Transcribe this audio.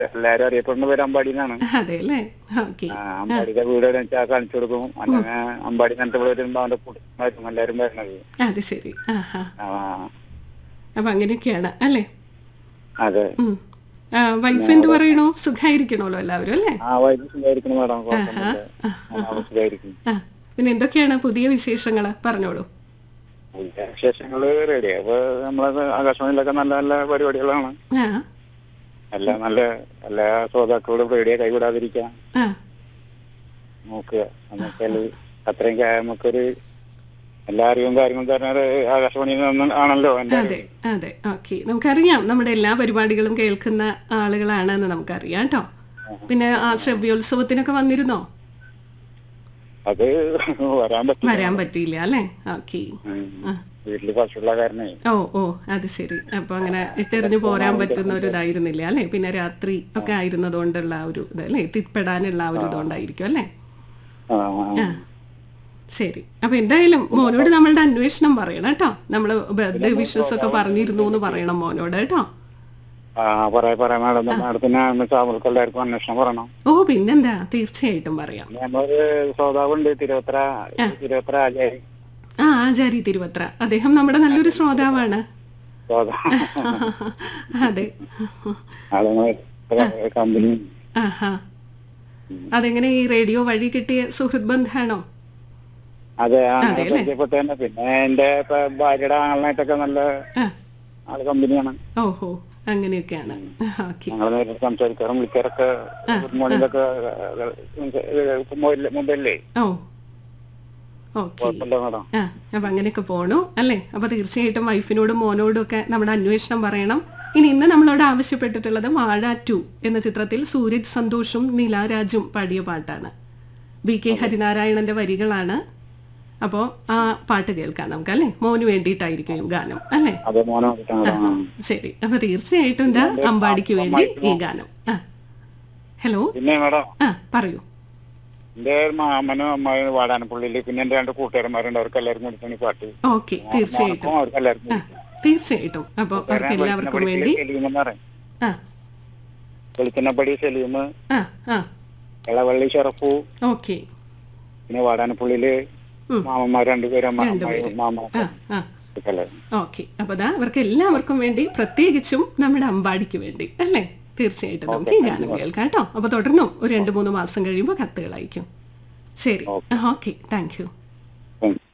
എല്ലാരും അറിയപ്പെടുന്ന പേര് അമ്പാടിന്നാണ് അതെ അല്ലേ ഓക്കെ ആ, അമ്പാടിയുടെ വീട് എവിടെ വെച്ചാൽ കാണിച്ചു കൊടുക്കും അങ്ങനെ അമ്പാടി എന്നിട്ട് ഇവിടെ വരുമ്പോ അവന്റെ കുടുംബമായിട്ടും എല്ലാരും വരുന്നത് അത് ശരി ആ ഹാ ആ അപ്പൊ അങ്ങനെയൊക്കെയാണ് അല്ലേ അതെ ഉം. ആ, വൈഫ് എന്ത് പറയണു സുഖായിരിക്കണല്ലോ എല്ലാവരും അല്ലേ ആ വൈകി സുഖമായിരിക്കണം മാഡം കുഴപ്പമൊന്നുമില്ല ആ, സുഖമായിരിക്കും ആ പിന്നെ എന്തൊക്കെയാണ് പുതിയ വിശേഷങ്ങൾ പറഞ്ഞോളൂ പുതിയ വിശേഷങ്ങള് റെഡി അപ്പൊ നമ്മളെ ആകാശവാണിയിലൊക്കെ നല്ല നല്ല പരിപാടികളാണ് ആ എല്ലാം നല്ല എല്ലാ ശ്രോതാക്കളോടും റേഡിയോ കൈവിടാതിരിക്കാൻ ആ നോക്കുക എന്നുവെച്ചാല് അത്രയും കാ- നമുക്കൊരു എല്ലാ അറിവും കാര്യങ്ങളും തരുന്നത് ആകാശവാണിയിൽ നിന്ന് ആണല്ലോ എന്റെ അതെ അതെ ഓക്കെ നമുക്കറിയാം നമ്മുടെ എല്ലാ പരിപാടികളും കേൾക്കുന്ന ആളുകളാണെന്ന് നമുക്കറിയാം കേട്ടോ പിന്നെ ആ ശ്രവ്യോത്സവത്തിനൊക്കെ വന്നിരുന്നോ അത് വരാൻ പറ്റും വരാൻ പറ്റിയില്ല അല്ലേ ഓക്കെ ആ. വീട്ടില് പശുള്ള കാരണേ ഓ ഓ അത് ശരി അപ്പൊ അങ്ങനെ ഇട്ടെറിഞ്ഞു പോരാൻ പറ്റുന്ന ഒരു ഇതായിരുന്നില്ല അല്ലേ പിന്നെ രാത്രി ഒക്കെ ആയിരുന്നതുകൊണ്ടുള്ള ആ ഒരു ഇത് അല്ലേ എത്തിപ്പെടാനുള്ള ആ ഒരു ഇതുകൊണ്ടായിരിക്കും അല്ലേ ആ, ആ ശരി അപ്പൊ എന്തായാലും മോനോട് നമ്മളുടെ അന്വേഷണം പറയണം കേട്ടോ നമ്മള് ബർത്ത്ഡേ വിഷസ് ഒക്കെ പറഞ്ഞിരുന്നു എന്ന് പറയണം മോനോട് കേട്ടോ ആ പറയാ പറയാം മാഡം മാഡത്തിന് സാമൂഹ്യ എല്ലാവർക്കും അന്വേഷണം പറയണം ഓ പിന്നെന്താ തീർച്ചയായിട്ടും പറയാം പിന്നെ നമ്മളൊരു ശ്രോതാവുണ്ട് തിരുവത്ര തിരുവത്ര ആചാരി ആ ആചാരി തിരുവത്ര അദ്ദേഹം നമ്മുടെ നല്ലൊരു ശ്രോതാവാണ് ശ്രോതാ അതെ അതങ്ങനെ കമ്പനി ആഹാ അതെങ്ങനെ ഈ റേഡിയോ വഴി കിട്ടിയ സുഹൃത് ബന്ധാണോ അതെ ആ, പരിചയപ്പെട്ട തന്നെ പിന്നെ എന്റെ ഇപ്പൊ ഭാര്യയുടെ ആളിനായിട്ടൊക്കെ നല്ല ആ ആള് കമ്പനിയാണ് ഓഹോ അങ്ങനെയൊക്കെയാണ് ഓക്കെ ഞങ്ങൾ നേരിട്ട് സംസാരിക്കാറും വിളിക്കാറൊക്കെ ഗുഡ് മോർണിംഗ് ഒക്കെ മൊബൈലിലേ ഓ ഓക്കെ കുഴപ്പമില്ല മാഡം ആ അപ്പൊ അങ്ങനെയൊക്കെ പോണു അല്ലേ അപ്പൊ തീർച്ചയായിട്ടും വൈഫിനോടും മോനോടും ഒക്കെ നമ്മുടെ അന്വേഷണം പറയണം ഇനി ഇന്ന് നമ്മളോട് ആവശ്യപ്പെട്ടിട്ടുള്ളത് വാഴ ടു എന്ന ചിത്രത്തിൽ സൂരജ് സന്തോഷും നീലാരാജും പാടിയ പാട്ടാണ് ബി കെ ഹരിനാരായണന്റെ വരികളാണ് അപ്പോൾ ആ പാട്ട് കേൾക്കാം നമുക്ക് അല്ലേ മോന് വേണ്ടിയിട്ടായിരിക്കും ഈ ഗാനം അല്ലേ അതെ മോനെ വന്നിട്ടാണ് മാഡം. ശരി അപ്പൊ തീർച്ചയായിട്ടും എന്താ അമ്പാടിക്ക് വേണ്ടി ഈ ഗാനം ആ ഹലോ പിന്നെ മാഡം ആ പറയൂ എന്റെ മാമനും അമ്മായും വാടാനപ്പള്ളിയില് പിന്നെ എന്റെ രണ്ട് കൂട്ടുകാരന്മാരുണ്ട് അവർക്ക് എല്ലാവർക്കും കൊടുത്താണ് ഈ പാട്ട് ഓക്കെ തീർച്ചയായിട്ടും മോനപ്പം അവർക്ക് എല്ലാവർക്കും ആ തീർച്ചയായിട്ടും അപ്പോൾ അവർക്ക് എല്ലാവർക്കും വേണ്ടി സലീമെന്ന് പറയും ആ വെളിച്ചെണ്ണപ്പടി സലീം ആ ആ ഇളവള്ളി ഷറഫു ഓക്കെ പിന്നെ വാടാനപ്പള്ളിയില് ഉം. മാമന്മാർ രണ്ടുപേരും അമ്മ രണ്ടുപേര്. മാമ ആ ആ അല്ലേ ഓക്കെ അപ്പോൾ ദാ ഇവർക്ക് എല്ലാവർക്കും വേണ്ടി പ്രത്യേകിച്ചും നമ്മുടെ അമ്പാടിക്ക് വേണ്ടി അല്ലേ തീർച്ചയായിട്ടും നമുക്ക് ഈ ഗാനം കേൾക്കാം കേട്ടോ അപ്പോൾ തുടർന്നും ഒരു രണ്ട് മൂന്ന് മാസം കഴിയുമ്പോൾ കത്തുകൾ അയക്കും ശരി ഓക്കെ താങ്ക് യു